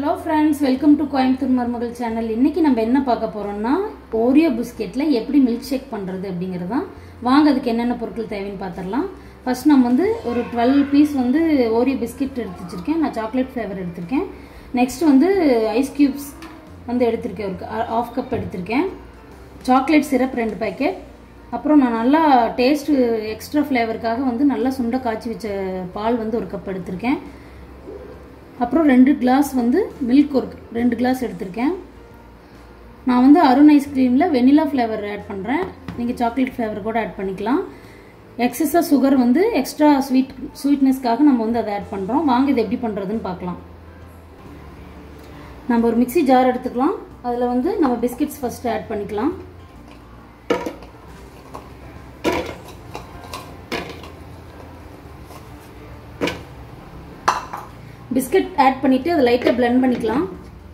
Hello friends welcome to Coimbatore Marumagal channel இன்னைக்கு நம்ம என்ன பார்க்க போறோம்னா ஓரியோ பிஸ்கெட்டில் எப்படி மில்க் ஷேக் பண்ணுறது அப்படிங்கிறது தான் வாங்க அதுக்கு என்னென்ன பொருட்கள் தேவைன்னு பார்த்துடலாம் ஃபர்ஸ்ட் நம்ம வந்து ஒரு டுவெல் பீஸ் வந்து ஓரியோ பிஸ்கெட் எடுத்து வச்சிருக்கேன் நான் சாக்லேட் ஃப்ளேவர் எடுத்திருக்கேன் நெக்ஸ்ட் வந்து ஐஸ் கியூப்ஸ் வந்து எடுத்திருக்கேன் ஒரு ஆஃப் கப் எடுத்திருக்கேன் சாக்லேட் சிரப் ரெண்டு பேக்கெட் அப்புறம் நான் நல்லா டேஸ்ட் எக்ஸ்ட்ரா ஃப்ளேவருக்காக வந்து நல்லா சுண்டை காய்ச்சி வச்ச பால் வந்து ஒரு கப் எடுத்திருக்கேன் அப்புறம் ரெண்டு கிளாஸ் வந்து மில்க் ஒரு ரெண்டு கிளாஸ் எடுத்திருக்கேன் நான் வந்து அருண் ஐஸ்கிரீமில் வெனிலா ஃப்ளேவர் ஆட் பண்ணுறேன் நீங்கள் சாக்லேட் ஃப்ளேவர் கூட ஆட் பண்ணிக்கலாம் எக்ஸஸாக சுகர் வந்து எக்ஸ்ட்ரா ஸ்வீட் ஸ்வீட்னஸ்க்காக நம்ம வந்து அதை ஆட் பண்ணுறோம் வாங்க இது எப்படி பண்ணுறதுன்னு பார்க்கலாம் நம்ம ஒரு மிக்சி ஜார் எடுத்துக்கலாம் அதில் வந்து நம்ம பிஸ்கெட்ஸ் ஃபஸ்ட்டு ஆட் பண்ணிக்கலாம் பிஸ்கட் ஆட் பண்ணிட்டு அதை லைட்டாக பிளெண்ட் பண்ணிக்கலாம்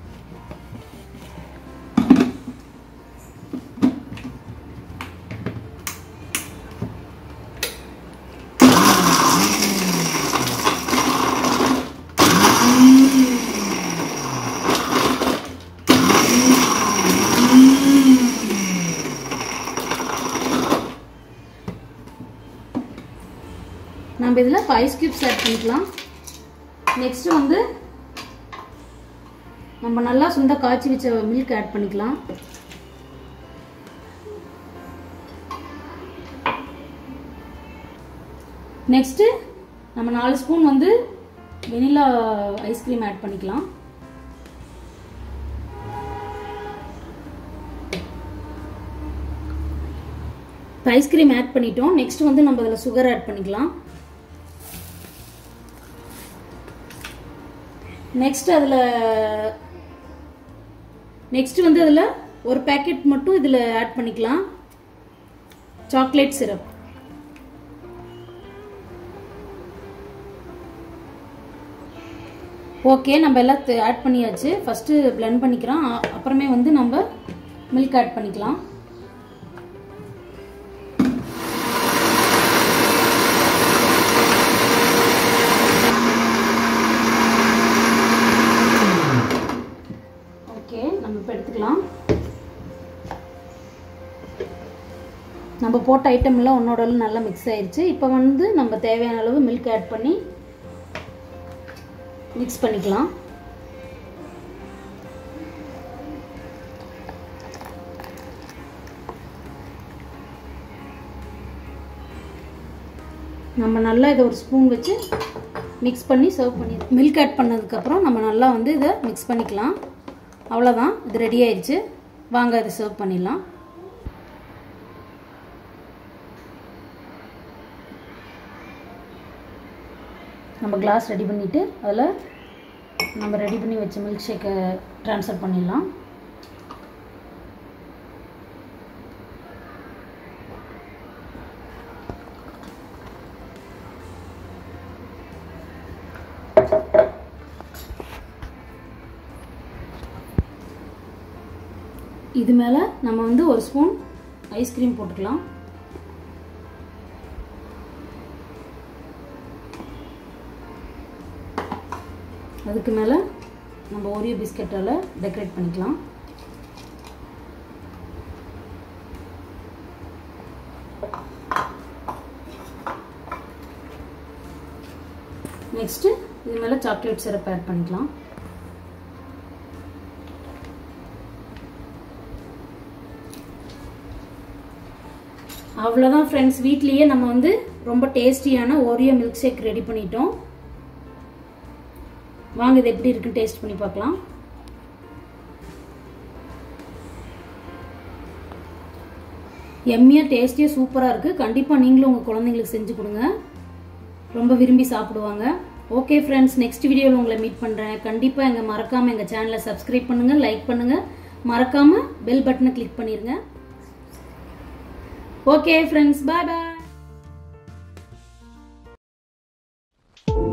நம்ம இதில் ஐஸ் கியூப்ஸ் ஆட் பண்ணிக்கலாம் நெக்ஸ்ட் வந்து நம்ம நல்லா சுண்ட காய்ச்சி வச்ச மில்க் ஆட் பண்ணிக்கலாம் நெக்ஸ்ட்டு நம்ம நாலு ஸ்பூன் வந்து வெனிலா ஐஸ்கிரீம் ஆட் பண்ணிக்கலாம் ஐஸ்கிரீம் ஆட் பண்ணிட்டோம் நெக்ஸ்ட் வந்து நம்ம அதில் சுகர் ஆட் பண்ணிக்கலாம் நெக்ஸ்ட் அதில் நெக்ஸ்ட் வந்து அதில் ஒரு பேக்கெட் மட்டும் இதில் ஆட் பண்ணிக்கலாம் சாக்லேட் சிரப் ஓகே நம்ம எல்லாம் ஆட் பண்ணியாச்சு ஃபஸ்ட்டு பிளெண்ட் பண்ணிக்கிறோம் அப்புறமே வந்து நம்ம மில்க் ஆட் பண்ணிக்கலாம் ஓகே நம்ம இப்போ எடுத்துக்கலாம் நம்ம போட்ட ஐட்டம்லாம் ஒன்றோட நல்லா மிக்ஸ் ஆயிடுச்சு இப்போ வந்து நம்ம தேவையான அளவு மில்க் ஆட் பண்ணி மிக்ஸ் பண்ணிக்கலாம் நம்ம நல்லா இதை ஒரு ஸ்பூன் வச்சு மிக்ஸ் பண்ணி சர்வ் பண்ணி மில்க் ஆட் பண்ணதுக்கப்புறம் நம்ம நல்லா வந்து இதை மிக்ஸ் பண்ணிக்கலாம் அவ்வளோதான் இது ரெடி ஆயிடுச்சு வாங்க இதை சர்வ் பண்ணிடலாம் நம்ம கிளாஸ் ரெடி பண்ணிவிட்டு அதில் நம்ம ரெடி பண்ணி வச்ச மில்க் ஷேக்கை ட்ரான்ஸ்ஃபர் பண்ணிடலாம் இது மேலே நம்ம வந்து ஒரு ஸ்பூன் ஐஸ்கிரீம் போட்டுக்கலாம் அதுக்கு மேலே நம்ம ஓரியோ பிஸ்கட்டால் டெக்கரேட் பண்ணிக்கலாம் நெக்ஸ்ட்டு இது மேலே சாக்லேட் சிரப் ஆட் பண்ணிக்கலாம் அவ்வளோதான் ஃப்ரெண்ட்ஸ் வீட்லேயே நம்ம வந்து ரொம்ப டேஸ்டியான ஓரியோ மில்க் ஷேக் ரெடி பண்ணிட்டோம் வாங்க இது எப்படி இருக்குன்னு டேஸ்ட் பண்ணி பார்க்கலாம் எம்மியாக டேஸ்டியாக சூப்பராக இருக்குது கண்டிப்பாக நீங்களும் உங்கள் குழந்தைங்களுக்கு செஞ்சு கொடுங்க ரொம்ப விரும்பி சாப்பிடுவாங்க ஓகே ஃப்ரெண்ட்ஸ் நெக்ஸ்ட் வீடியோவில் உங்களை மீட் பண்ணுறேன் கண்டிப்பாக எங்கள் மறக்காமல் எங்கள் சேனலை சப்ஸ்கிரைப் பண்ணுங்கள் லைக் பண்ணுங்கள் மறக்காமல் பெல் பட்டனை கிளிக் பண்ணிடுங்க Okay, friends. Bye bye.